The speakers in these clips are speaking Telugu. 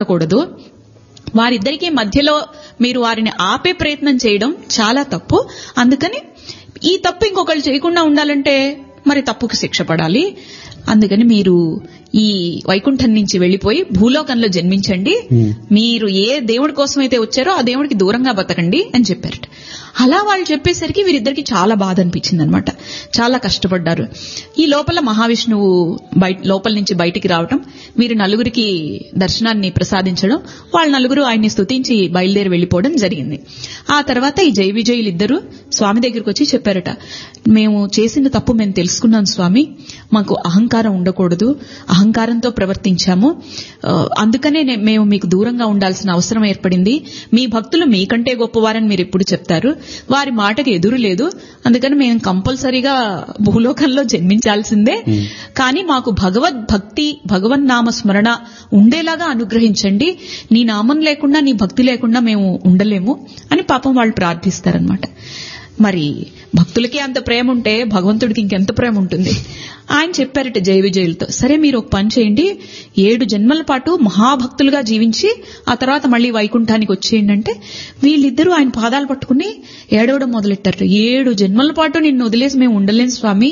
పట్టకూడదు వారిద్దరికీ మధ్యలో మీరు వారిని ఆపే ప్రయత్నం చేయడం చాలా తప్పు అందుకని ఈ తప్పు ఇంకొకళ్ళు చేయకుండా ఉండాలంటే మరి తప్పుకి శిక్ష పడాలి అందుకని మీరు ఈ వైకుంఠం నుంచి వెళ్లిపోయి భూలోకంలో జన్మించండి మీరు ఏ దేవుడి కోసం అయితే వచ్చారో ఆ దేవుడికి దూరంగా బతకండి అని చెప్పారట అలా వాళ్ళు చెప్పేసరికి వీరిద్దరికి చాలా బాధ అనిపించింది అనమాట చాలా కష్టపడ్డారు ఈ లోపల మహావిష్ణువు బయట లోపల నుంచి బయటికి రావటం వీరు నలుగురికి దర్శనాన్ని ప్రసాదించడం వాళ్ళ నలుగురు ఆయన్ని స్తుతించి బయలుదేరి వెళ్లిపోవడం జరిగింది ఆ తర్వాత ఈ జై విజయులు ఇద్దరు స్వామి దగ్గరికి వచ్చి చెప్పారట మేము చేసిన తప్పు మేము తెలుసుకున్నాం స్వామి మాకు అహంకారం ఉండకూడదు అహంకారంతో ప్రవర్తించాము ఆ, అందుకనే నే- మేము మీకు దూరంగా ఉండాల్సిన అవసరం ఏర్పడింది మీ భక్తులు మీకంటే గొప్పవారని మీరు ఎప్పుడు చెప్తారు వారి మాటకి ఎదురు లేదు అందుకని మేము కంపల్సరీగా భూలోకంలో జన్మించాల్సిందే కానీ మాకు భగవద్ భక్తి భగవన్ నామ స్మరణ ఉండేలాగా అనుగ్రహించండి నీ నామం లేకుండా నీ భక్తి లేకుండా మేము ఉండలేము అని పాపం వాళ్ళు ప్రార్థిస్తారనమాట మరి భక్తులకి అంత ప్రేమ ఉంటే భగవంతుడికి ఇంకెంత ప్రేమ ఉంటుంది ఆయన చెప్పారట జయ విజయులతో సరే మీరు ఒక పని చేయండి ఏడు జన్మల పాటు మహాభక్తులుగా జీవించి ఆ తర్వాత మళ్ళీ వైకుంఠానికి వచ్చేయండి అంటే వీళ్ళిద్దరూ ఆయన పాదాలు పట్టుకుని ఏడవడం మొదలెట్టారట ఏడు జన్మల పాటు నిన్ను వదిలేసి మేము ఉండలేం స్వామి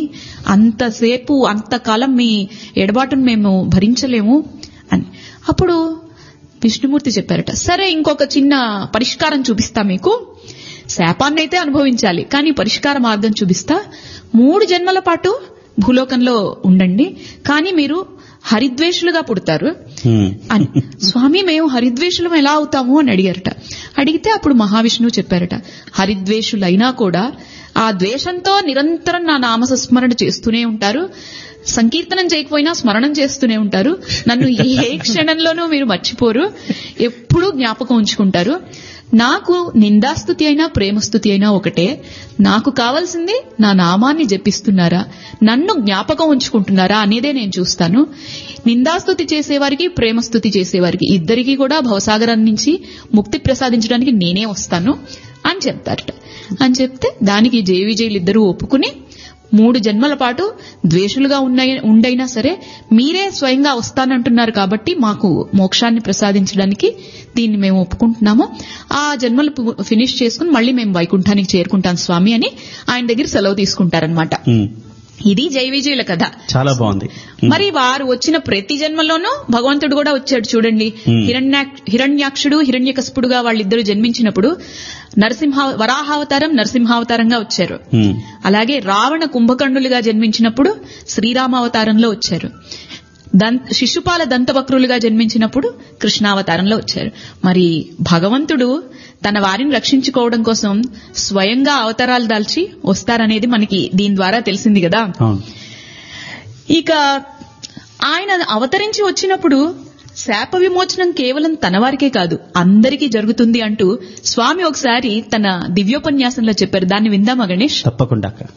అంతసేపు అంతకాలం మీ ఎడబాటును మేము భరించలేము అని అప్పుడు విష్ణుమూర్తి చెప్పారట సరే ఇంకొక చిన్న పరిష్కారం చూపిస్తా మీకు శాపాన్ని అయితే అనుభవించాలి కానీ పరిష్కార మార్గం చూపిస్తా మూడు జన్మల పాటు భూలోకంలో ఉండండి కానీ మీరు హరిద్వేషులుగా పుడతారు హ్మ్. అని స్వామి మేము హరిద్వేషులం ఎలా అవుతాము అని అడిగారట అడిగితే అప్పుడు మహావిష్ణువు చెప్పారట హరిద్వేషులైనా కూడా ఆ ద్వేషంతో నిరంతరం నా నామసస్మరణ చేస్తూనే ఉంటారు సంకీర్తనం చేయకపోయినా స్మరణం చేస్తూనే ఉంటారు నన్ను ఏ క్షణంలోనూ మీరు మర్చిపోరు ఎప్పుడూ జ్ఞాపకం ఉంచుకుంటారు నాకు నిందాస్తుతి అయినా ప్రేమస్తుతి అయినా ఒకటే నాకు కావాల్సింది నా నామాన్ని జపిస్తున్నారా నన్ను జ్ఞాపకం ఉంచుకుంటున్నారా అనేదే నేను చూస్తాను నిందాస్తుతి చేసేవారికి ప్రేమస్తుతి చేసేవారికి ఇద్దరికి కూడా భవసాగరం నుంచి ముక్తి ప్రసాదించడానికి నేనే వస్తాను అని చెప్తారట అని చెప్తే దానికి జయ విజయులు ఇద్దరూ ఒప్పుకుని మూడు జన్మల పాటు ద్వేషులుగా ఉన్నై- ఉండైనా సరే మీరే స్వయంగా వస్తానంటున్నారు కాబట్టి మాకు మోక్షాన్ని ప్రసాదించడానికి దీన్ని మేము ఒప్పుకుంటున్నాము ఆ జన్మలు పు- ఫినిష్ చేసుకుని మళ్ళీ మేము వైకుంఠానికి చేరుకుంటాం స్వామి అని ఆయన దగ్గర సెలవు తీసుకుంటారనమాట హ్మ్. ఇది జై విజయుల కథ చాలా బాగుంది మరి వారు వచ్చిన ప్రతి జన్మలోనూ భగవంతుడు కూడా వచ్చాడు చూడండి Hmm. హిరణ్యాక్- హిరణ్యాక్షుడు హిరణ్యకశపుడుగా వాళ్ళిద్దరూ జన్మించినప్పుడు నరసింహ వరాహావతారం నరసింహావతారంగా వచ్చారు హ్మ్. అలాగే రావణ కుంభకర్ణులుగా జన్మించినప్పుడు శ్రీరామావతారంలో వచ్చారు దంత శిశుపాల దంతవక్రులుగా జన్మించినప్పుడు కృష్ణావతారంలో వచ్చారు మరి భగవంతుడు తన వారిని రక్షించుకోవడం కోసం స్వయంగా అవతారాలు దాల్చి వస్తారనేది మనకి దీని ద్వారా తెలిసింది కదా అవును ఇక ఆయన అవతరించి వచ్చినప్పుడు శాప విమోచనం కేవలం తన వారికే కాదు అందరికీ జరుగుతుంది అంటూ స్వామి ఒకసారి తన దివ్యోపన్యాసంలో చెప్పారు దాన్ని విందామా గణేష్ తప్పకుండా అక్క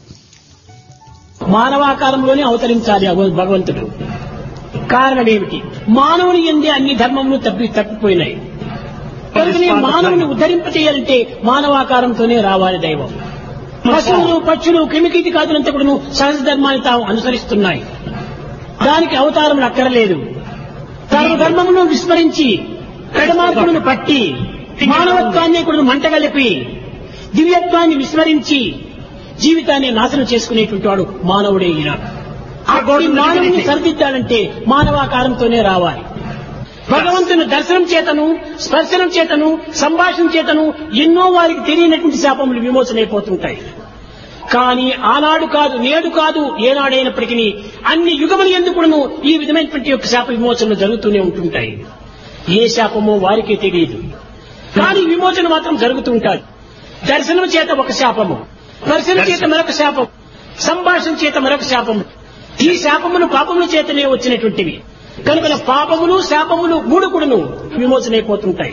మానవాకారంలోనే అవతరించాలి అగో- భగవంతుడు కారణం ఏమిటి మానవుని ఎందే అన్ని ధర్మములు తప్పి తప్పిపోయినాయి కనుకనే మానవుని ఉద్ధరింప చేయాలంటే మానవాకారంతోనే రావాలి దైవం పశువులు పక్షులు క్రిమికీటి కాదులంతా కూడా సహజ ధర్మాన్ని తాము అనుసరిస్తున్నాయి దానికి అవతారం అక్కరలేదు సర్వధర్మమును విస్మరించి పెడమార్పులను పట్టి మానవత్వాన్ని కూడా మంటగలిపి దివ్యత్వాన్ని విస్మరించి జీవితాన్ని నాశనం చేసుకునేటువంటి వాడు మానవుడే ఈనాడు అట్టి మానవుని సరిదిద్దాలంటే మానవాకారంతోనే రావాలి భగవంతుని దర్శనం చేతను స్పర్శనం చేతను సంభాషణ చేతను ఎన్నో వారికి తెలియనటువంటి శాపములు విమోచనైపోతుంటాయి కానీ ఆనాడు కాదు నేడు కాదు ఏనాడైనప్పటికీ అన్ని యుగములు ఎందుకును ఈ విధమైనటువంటి యొక్క శాప విమోచనలు జరుగుతూనే ఉంటుంటాయి ఏ శాపమో వారికే తెలియదు కానీ విమోచన మాత్రం జరుగుతూ ఉంటాయి దర్శనం చేత ఒక శాపము స్పర్శన చేత మరొక శాపం సంభాషణ చేత మరొక శాపము ఈ శాపములు పాపముల చేతనే వచ్చినటువంటివి కనుక పాపములు శాపములు మూడు కూడాను విమోచనైపోతుంటాయి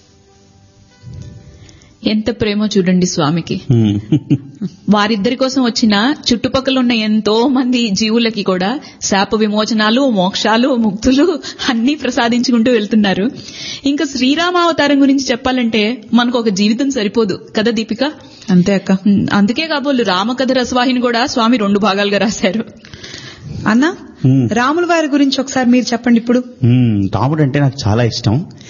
ఎంత ప్రేమో చూడండి స్వామికి హ్మ్. వారిద్దరి కోసం వచ్చిన చుట్టుపక్కల ఉన్న ఎంతో మంది జీవులకి కూడా శాప విమోచనాలు మోక్షాలు ముక్తులు అన్ని ప్రసాదించుకుంటూ వెళ్తున్నారు ఇంకా శ్రీరామావతారం గురించి చెప్పాలంటే మనకు ఒక జీవితం సరిపోదు కదా దీపిక అంతే అక్క ఉమ్, అందుకే కాబోలు రామకథ రసవాహిని కూడా స్వామి రెండు భాగాలుగా రాశారు అన్న హ్మ్. రాముల వారి గురించి ఒకసారి మీరు చెప్పండి ఇప్పుడు హ్మ్. రాముడు అంటే నాకు చాలా ఇష్టం